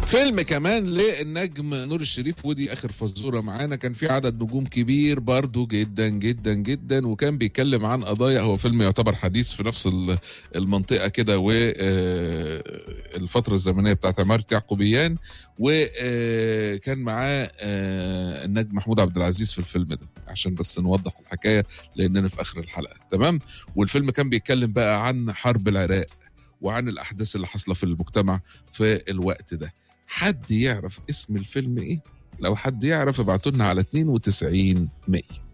فيلم كمان للنجم نور الشريف ودي اخر فزوره معانا كان في عدد نجوم كبير برضو جدا جدا جدا وكان بيتكلم عن قضايا هو فيلم يعتبر حديث في نفس ال- المنطقه كده والفتره الزمنيه بتاعت عماره يعقوبيان وكان معاه آه، النجم محمود عبد العزيز في الفيلم ده عشان بس نوضح الحكايه لاننا في اخر الحلقه تمام والفيلم كان بيتكلم بقى عن حرب العراق وعن الاحداث اللي حاصله في المجتمع في الوقت ده حد يعرف اسم الفيلم ايه لو حد يعرف ابعتوا لنا على 92 100